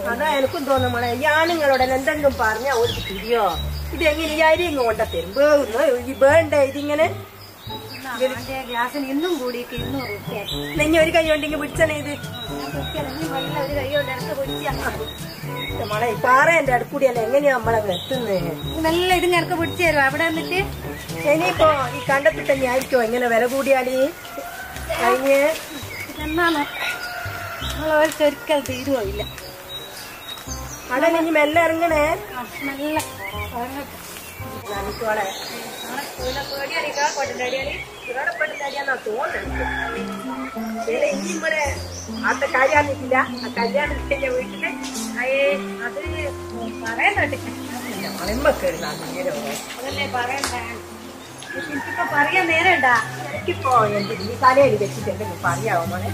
അതാ എനിക്കും തോന്നുന്നു മോളെ ഈ ആണുങ്ങളോട് എന്തെങ്കിലും പറഞ്ഞാ ഒരു തിരിയോ ഇത് എങ്ങനെ ഈ അരി ഇങ്ങ് കൊണ്ട തരും വേവുന്നു ഈ വേണ്ടേ ഇതിങ്ങനെ ഗ്യാസിന് ഇന്നും കൂടിയിട്ട് ഇരുന്നൂറ് റുപ്യായി നെഞ്ഞ ഒരു കൈ കൊണ്ടെങ്കിൽ പിടിച്ചനെ ഇത് വെള്ളം ഒരു കൈ കൊണ്ട് ഇടത്ത് പിടിച്ചാൽ ഇത് മോളെ ഈ പാറേന്റെ അടുക്കൂടിയല്ല എങ്ങനെയാ നമ്മളെ എത്തുന്നത് നല്ല ഇത് ഞങ്ങൾക്ക് പിടിച്ചു തരും അവിടെ വന്നിട്ട് ഇനിയിപ്പോ ഈ കണ്ടത്തിൽ തന്നെ ആയിരിക്കോ എങ്ങനെ വില കൂടിയാല് കഴിഞ്ഞ് എന്നാണ് നമ്മളൊരു ഒരിക്കൽ തീരുവോ ഇല്ല അവിടെ ഇനി മെല്ലെ ഇറങ്ങണേ ആ, നല്ല നമുക്കോളെ അത്ത കാര്യാന്നിട്ടില്ല ആ കല്യാണത്തിന്റെ വീട്ടില് അയ്യേ അത് പറയണ്ടേ മണിമക്കേട് അതല്ലേ പറയണ്ടേ എനിക്കിപ്പോ പറയാൻ നേരണ്ടാ എനിക്കിപ്പോ എന്റെ ഈ തലയിൽ വെച്ചിട്ട് എന്തെങ്കിലും പറയാവോ മോളെ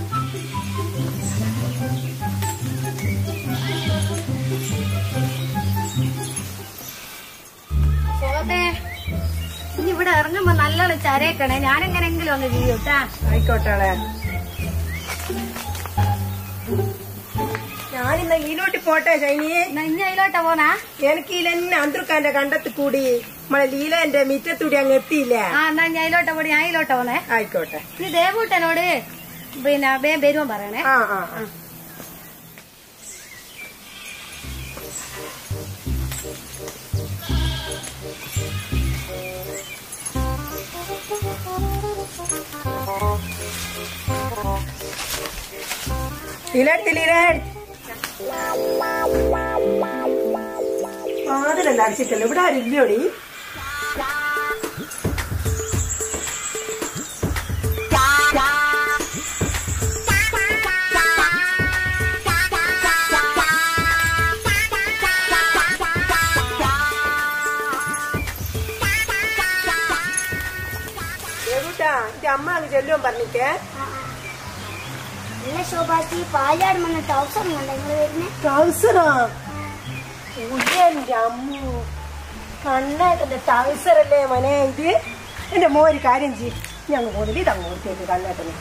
പോകട്ടെ ഇനി ഇവിടെ ഇറങ്ങുമ്പോ നല്ലോണം ചരയക്കണേ ഞാൻ എങ്ങനെങ്കിലും അങ്ങ് ചെയ്യൂട്ടാ ആയിക്കോട്ടെ ഞാനിന്ന് ഈലോട്ട് പോട്ടെ ശൈനി ഇനി അതിലോട്ടാ പോനാ എനിക്ക് ഇല്ലെന്നെ അന്തർക്കാന്റെ കണ്ടത്ത് കൂടി നമ്മളെ ലീലന്റെ മിറ്റത്തൂടി അങ്ങ് എത്തിയില്ലേ ആ എന്നാ ഞാൻ അതിലോട്ടാ പോടി ഞാൻ അതിലോട്ടാ പോന്നേ ആയിക്കോട്ടെ ഇത് ദേവൂട്ടനോട് പിന്നെ വേ വരുവാൻ പറയണേ ആ ആ ആ. ലീലെടുത്ത് ലീലെടുത്ത് വാതിലല്ല അടിച്ചിട്ടല്ലോ ഇവിടെ ആരും ഇല്ലയോടി എവിടാ എന്റെ അമ്മ അങ്ങ് ചെല്ലുവാൻ പറഞ്ഞിട്ടേ നല്ല ശോഭാക്കി പാലാട് വന്ന ടൗസർ കണ്ട നിങ്ങൾ വരുന്നേ ട്രൗസറോ എന്റെ അമ്മു കണ്ണേട്ടന്റെ ട്രൗസറല്ലേ മോനെ ഇത് എന്റെ മോ ഒരു കാര്യം ചെയ്യും ഞങ്ങൾ പോകുന്നില്ല ഇത് അങ്ങ് കൊടുത്തേക്ക് കണ്ണേട്ടന്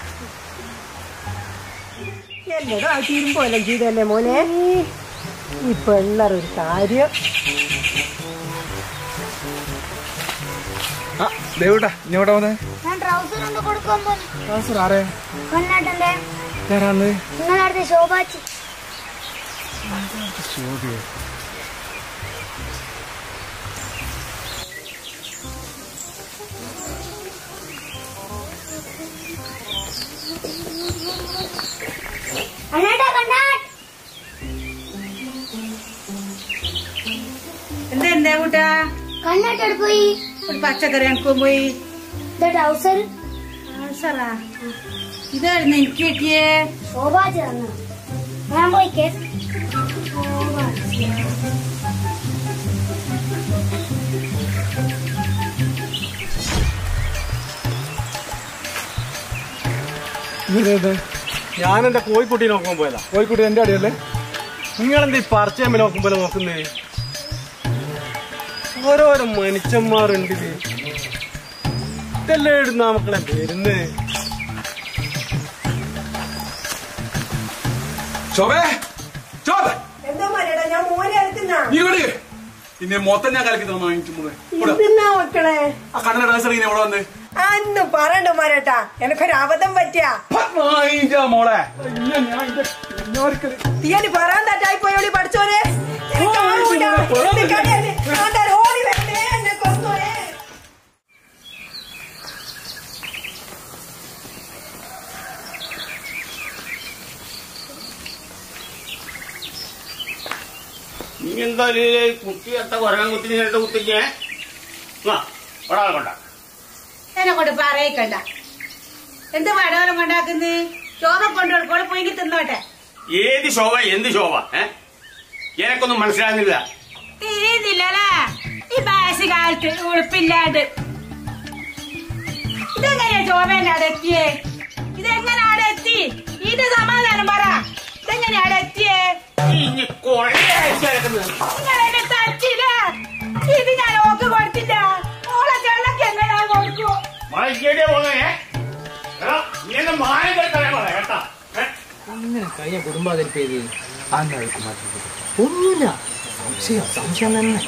എന്നോട് ആ തീരുമ്പോ എല്ലാം ചെയ്തല്ലേ മോനെ ഈ പെണ്ണറൊരു കാര്യം ആ ദേവിട്ടാ ഇനി എവിടെ വന്നേ ഞാൻ ട്രൗസർ കൊണ്ട് കൊടുക്കുമ്പോ ട്രാൻസ്ഫർ ആരെ കണ്ണാട്ടന്റെ ആരാന്ന് നിങ്ങളടുത്ത് ശോഭാച്ചി ചോദ്യം കണ്ണാട്ടാ കണ്ണാട്ട് എന്താ എന്താ കൂട്ടാ കണ്ണാട്ടോട് പോയി ഒരു പച്ചക്കറി എനിക്ക് പോയി ഇത് ട്രൗസർ സാറാ ഇതായിരുന്നു എനിക്ക് കിട്ടിയേ ശോഭാച്ചി തന്നു ഞാൻ പോയി കേസ് ഞാൻ എന്റെ കോഴിക്കുട്ടി നോക്കാൻ പോയതാ കോഴിക്കോട്ട് എന്റെ അടിയല്ലേ നിങ്ങളെന്താ ഈ പറിച്ചേമ്പ നോക്കുമ്പോൾ നോക്കുന്നേ ഓരോരോ മനുഷ്യന്മാരുണ്ട് ഇത്. ഇതെല്ലാം ഇടുന്ന മക്കളെ വരുന്നേ ശോഭേ ശോഭ എന്താ പറയടാ ഞാൻ മോനെ അടുത്തുന്നാ നീ ഇവിടെ ഇന്നെ മൊത്തം ഞാൻ കലക്കി തന്നു വാങ്ങിച്ചു എന്തിനാ മക്കളെ ആ കണ്ണന ട്രാൻസ്ഫർ ഇങ്ങനെ എവിടെ വന്ന് അന്ന് പറയണ്ട മാരേട്ടാ എനിക്കൊരു അബദ്ധം പറ്റിയാ വാങ്ങിച്ചാ മോളെ തീയന് പറയാൻ തട്ടായി പോയോളി പഠിച്ചോനെ എനിക്ക് ആവൂല. എന്റെ കടയല്ലേ. ആണ്ടാ, ഓടി വരണേ, എന്നെ കൊന്നോനെ. നീ എന്താ കുത്തി എത്ത കുരങ്ങൻ കുത്തി നേരിട്ട് കുത്തിക്കേ ആ ഒരാളെ കൊണ്ട എന്നെ കൊണ്ട് പറയിക്കണ്ട എന്ത് വടവലം കൊണ്ടാക്കുന്നത് ചോദ കൊണ്ടുകൊടുക്കോടെ പോയി തിന്നോട്ടെ ഏത് ശോഭ എന്ത് ശോഭ ഏ എനക്കൊന്നും മനസ്സിലാകുന്നില്ല തീരുന്നില്ലല്ലേ ഈ ബാസി കാലത്ത് ഉളുപ്പില്ലാണ്ട് ഇതെങ്ങനെയാ ചോമേന്റെ അവിടെ എത്തിയേ ഇതെങ്ങനെ അവിടെ എത്തി ഇത് സമാധാനം പറ ഇതെങ്ങനെ അവിടെ എത്തിയേ ഇനി കുറേ ആഴ്ച കിടക്കുന്നത്. നിങ്ങൾ എന്നെ തച്ചില്ല ഇത് ഞാൻ ഓക്ക് കൊടുത്തില്ല ഓളെ ചെള്ളക്ക് എങ്ങനെ കൊടുക്കൂ മോളെ ഇയ്യടെ പോന്നേ ഏ? എടാ, നീ എന്നെ മാനം കെടുത്തണേ മോളെ കേട്ടാ ഏ? അങ്ങനെ കഴിഞ്ഞ കുടുംബാതിരിപ്പ് ചെയ്ത് ഒന്നുമില്ല സംശയം സംശയം തന്നെ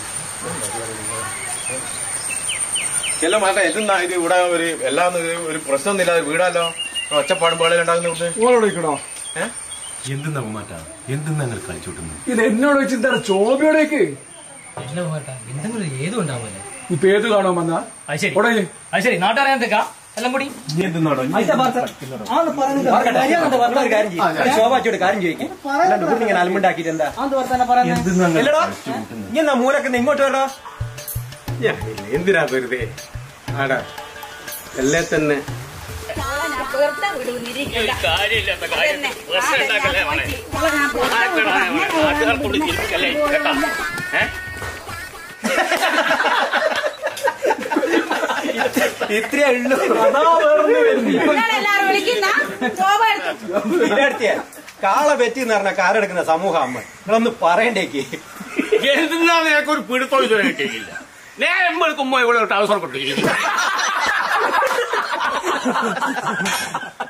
എല്ലാം മാട്ടെ എന്തെന്നാ ഇത് ഇവിടെ ഒരു എല്ലാം ഒരു- ഒരു പ്രശ്നമൊന്നുമില്ല വീടല്ലോ ഒച്ചപ്പാടും പേളിൽ ഉണ്ടാക്കുന്ന ഓളോട് ചോദിക്കണോ എന്തെന്നാ മാറ്റാ എന്തെന്നാ നിങ്ങൾ കളിച്ചോട്ടുന്നത് ഇത് എന്നോട് വെച്ചിട്ട് ചോബിയോടേക്ക് എന്നെ പോകട്ടെ എന്തെങ്കിലും ഏതും ഉണ്ടാവില്ലേ ഇപ്പൊ ഏത് കാണാൻ വന്നാ അത് ശരി ഓടെ അത് ശരി നാട്ടുകാരെ എന്തൊക്കെ എല്ലാം കൂടി ശോഭാച്ചോട് കാര്യം ചോദിക്കും ഇങ്ങനെ അലമ്പുണ്ടാക്കിട്ട് എന്താ അല്ലടോ നീ എന്നാ മൂലക്ക് ഇങ്ങോട്ട് വരടോ എന്തിനാ വെറുതെ ആടാ എല്ലേ തന്നെ കാര്യമില്ലാത്ത കാര്യം പ്രശ്നം ഉണ്ടാക്കല്ലേ മോളെ നാട്ടുകാർക്കുള്ളിൽ ചിരിപ്പിക്കല്ലേ കേട്ടോ ഏ ഇത്രയേ ഉള്ളൂ എല്ലാരും വിളിക്കുന്ന ശോഭ എടുത്തു ഇതിനടുത്തേ കാള പെറ്റി എന്ന് പറഞ്ഞ കാറെടുക്കുന്ന സമൂഹം അമ്മ നിങ്ങളൊന്ന് പറയണ്ടേക്ക് എന്തിനാ നിനക്ക് ഒരു പിടുത്തോ ഇതുവരെ കിട്ടിയില്ല നേരം വെളുക്കുമ്പോ ഇവിടെ ട്രൗസർ കൊണ്ടിരിക്കുന്നു